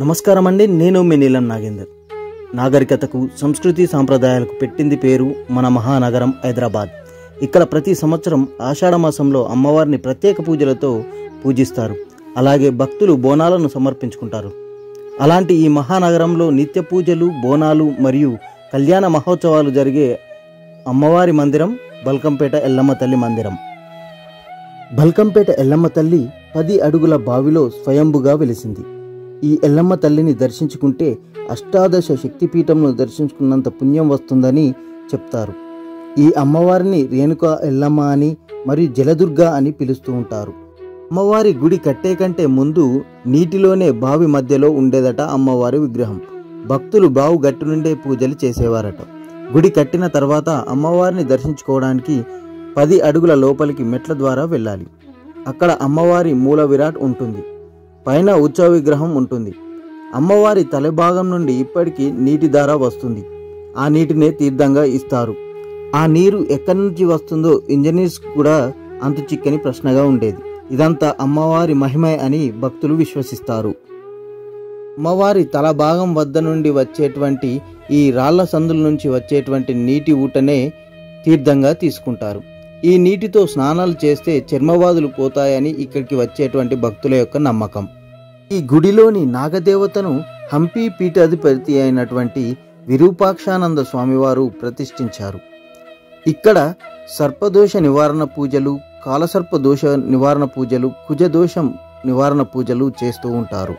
నమస్కారం అండి నేను మీ నీలం నాగేందర్ నాగరికతకు సంస్కృతి సాంప్రదాయాలకు పెట్టింది పేరు మన మహానగరం హైదరాబాద్ ఇక్కడ ప్రతి సంవత్సరం ఆషాఢ మాసంలో అమ్మవారిని ప్రత్యేక పూజలతో పూజిస్తారు అలాగే భక్తులు బోనాలను సమర్పించుకుంటారు అలాంటి ఈ మహానగరంలో నిత్య పూజలు బోనాలు మరియు కళ్యాణ మహోత్సవాలు జరిగే అమ్మవారి మందిరం బల్కంపేట ఎల్లమ్మ తల్లి మందిరం బల్కంపేట ఎల్లమ్మ తల్లి పది అడుగుల బావిలో స్వయంభుగా వెలిసింది ఈ ఎల్లమ్మ తల్లిని దర్శించుకుంటే అష్టాదశ శక్తిపీఠంను దర్శించుకున్నంత పుణ్యం వస్తుందని చెప్తారు ఈ అమ్మవారిని రేణుక ఎల్లమ్మ అని మరియు జలదుర్గ అని పిలుస్తూ ఉంటారు అమ్మవారి గుడి కట్టే కంటే ముందు నీటిలోనే బావి మధ్యలో ఉండేదట అమ్మవారి విగ్రహం భక్తులు బావు గట్టు నుండే పూజలు చేసేవారట గుడి కట్టిన తర్వాత అమ్మవారిని దర్శించుకోవడానికి పది అడుగుల లోపలికి మెట్ల ద్వారా వెళ్ళాలి అక్కడ అమ్మవారి మూల విరాట్ ఉంటుంది పైన ఉత్సవ విగ్రహం ఉంటుంది అమ్మవారి తలభాగం నుండి ఇప్పటికీ నీటి ధార వస్తుంది ఆ నీటినే తీర్థంగా ఇస్తారు ఆ నీరు ఎక్కడి నుంచి వస్తుందో ఇంజనీర్స్ కూడా అంతు చిక్కని ప్రశ్నగా ఉండేది ఇదంతా అమ్మవారి మహిమ అని భక్తులు విశ్వసిస్తారు అమ్మవారి తల భాగం వద్ద నుండి వచ్చేటువంటి ఈ రాళ్ల సందుల నుంచి వచ్చేటువంటి నీటి ఊటనే తీర్థంగా తీసుకుంటారు ఈ నీటితో స్నానాలు చేస్తే చర్మవాదులు పోతాయని ఇక్కడికి వచ్చేటువంటి భక్తుల యొక్క నమ్మకం ఈ గుడిలోని నాగదేవతను హంపి పీఠాధిపతి అయినటువంటి విరూపాక్షానంద స్వామివారు ప్రతిష్ఠించారు ఇక్కడ సర్పదోష నివారణ పూజలు కాలసర్ప దోష నివారణ పూజలు కుజదోషం నివారణ పూజలు చేస్తూ ఉంటారు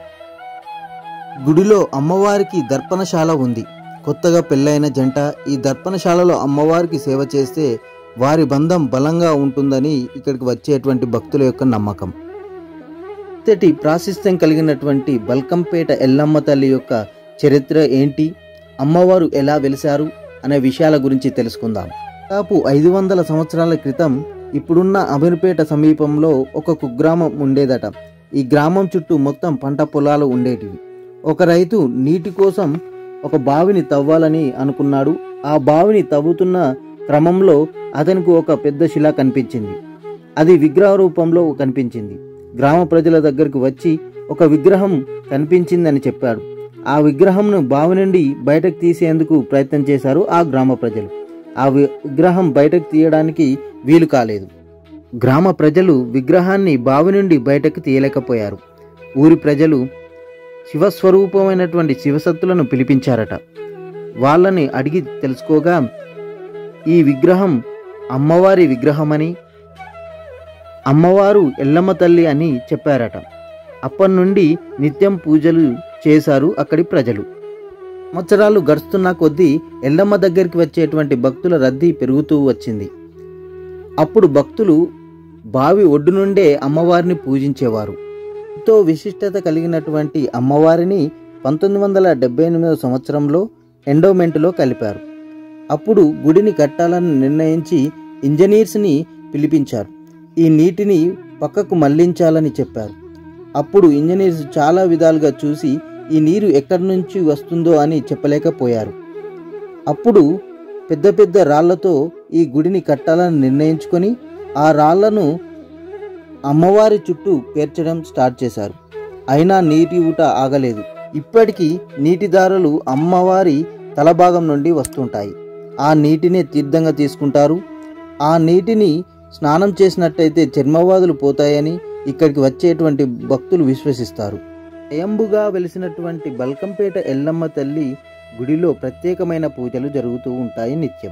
గుడిలో అమ్మవారికి దర్పణశాల ఉంది కొత్తగా పెళ్ళైన జంట ఈ దర్పణశాలలో అమ్మవారికి సేవ చేస్తే వారి బంధం బలంగా ఉంటుందని ఇక్కడికి వచ్చేటువంటి భక్తుల యొక్క నమ్మకం ఇంతటి ప్రాశస్త్యం కలిగినటువంటి బల్కంపేట ఎల్లమ్మ తల్లి యొక్క చరిత్ర ఏంటి అమ్మవారు ఎలా వెలిశారు అనే విషయాల గురించి తెలుసుకుందాం దాదాపు ఐదు వందల సంవత్సరాల క్రితం ఇప్పుడున్న అమీర్పేట సమీపంలో ఒక కుగ్రామం ఉండేదట ఈ గ్రామం చుట్టూ మొత్తం పంట పొలాలు ఉండేటివి ఒక రైతు నీటి కోసం ఒక బావిని తవ్వాలని అనుకున్నాడు ఆ బావిని తవ్వుతున్న క్రమంలో అతనికి ఒక పెద్ద శిల కనిపించింది అది విగ్రహ రూపంలో కనిపించింది గ్రామ ప్రజల దగ్గరకు వచ్చి ఒక విగ్రహం కనిపించిందని చెప్పాడు ఆ విగ్రహంను బావి నుండి బయటకు తీసేందుకు ప్రయత్నం చేశారు ఆ గ్రామ ప్రజలు ఆ వి- విగ్రహం బయటకు తీయడానికి వీలు కాలేదు గ్రామ ప్రజలు విగ్రహాన్ని బావి నుండి బయటకు తీయలేకపోయారు ఊరి ప్రజలు శివస్వరూపమైనటువంటి శివసత్తులను పిలిపించారట వాళ్ళని అడిగి తెలుసుకోగా ఈ విగ్రహం అమ్మవారి విగ్రహమని అమ్మవారు ఎల్లమ్మ తల్లి అని చెప్పారట అప్పటి నుండి నిత్యం పూజలు చేశారు అక్కడి ప్రజలు సంవత్సరాలు గడుస్తున్న కొద్దీ ఎల్లమ్మ దగ్గరికి వచ్చేటువంటి భక్తుల రద్దీ పెరుగుతూ వచ్చింది అప్పుడు భక్తులు బావి ఒడ్డు నుండే అమ్మవారిని పూజించేవారు ఎంతో విశిష్టత కలిగినటువంటి అమ్మవారిని పంతొమ్మిది వందల డెబ్బై ఎనిమిదవ సంవత్సరంలో ఎండోమెంట్లో కలిపారు అప్పుడు గుడిని కట్టాలని నిర్ణయించి ఇంజనీర్స్ని పిలిపించారు ఈ నీటిని పక్కకు మళ్లించాలని చెప్పారు అప్పుడు ఇంజనీర్స్ చాలా విధాలుగా చూసి ఈ నీరు ఎక్కడి నుంచి వస్తుందో అని చెప్పలేకపోయారు అప్పుడు పెద్ద పెద్ద రాళ్లతో ఈ గుడిని కట్టాలని నిర్ణయించుకొని ఆ రాళ్లను అమ్మవారి చుట్టూ పేర్చడం స్టార్ట్ చేశారు అయినా నీటి ఊట ఆగలేదు ఇప్పటికీ నీటిదారులు అమ్మవారి తలభాగం నుండి వస్తుంటాయి ఆ నీటిని తీర్థంగా తీసుకుంటారు ఆ నీటిని స్నానం చేసినట్టయితే చర్మవాదులు పోతాయని ఇక్కడికి వచ్చేటువంటి భక్తులు విశ్వసిస్తారు స్వయంభుగా వెలిసినటువంటి బల్కంపేట ఎల్లమ్మ తల్లి గుడిలో ప్రత్యేకమైన పూజలు జరుగుతూ ఉంటాయి నిత్యం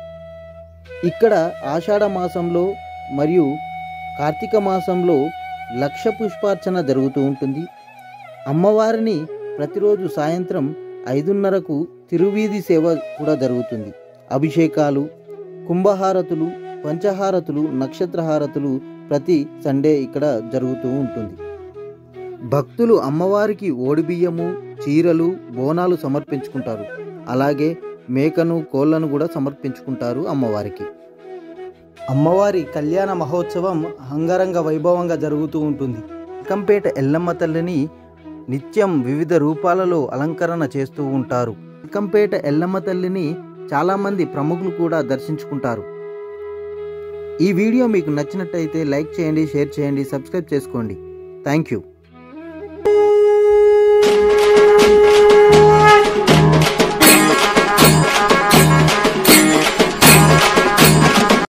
ఇక్కడ ఆషాఢ మాసంలో మరియు కార్తీక మాసంలో లక్ష పుష్పార్చన జరుగుతూ ఉంటుంది అమ్మవారిని ప్రతిరోజు సాయంత్రం ఐదున్నరకు తిరువీధి సేవ కూడా జరుగుతుంది అభిషేకాలు కుంభహారతులు పంచహారతులు నక్షత్రహారతులు ప్రతి సండే ఇక్కడ జరుగుతూ ఉంటుంది భక్తులు అమ్మవారికి ఓడిబియ్యము చీరలు బోనాలు సమర్పించుకుంటారు అలాగే మేకను కోళ్లను కూడా సమర్పించుకుంటారు అమ్మవారికి అమ్మవారి కళ్యాణ మహోత్సవం అంగరంగ వైభవంగా జరుగుతూ ఉంటుంది కంపేట ఎల్లమ్మ తల్లిని నిత్యం వివిధ రూపాలలో అలంకరణ చేస్తూ ఉంటారు కంపేట ఎల్లమ్మ తల్లిని చాలామంది ప్రముఖులు కూడా దర్శించుకుంటారు ఈ వీడియో మీకు నచ్చినట్టయితే లైక్ చేయండి షేర్ చేయండి సబ్స్క్రైబ్ చేసుకోండి థ్యాంక్ యూ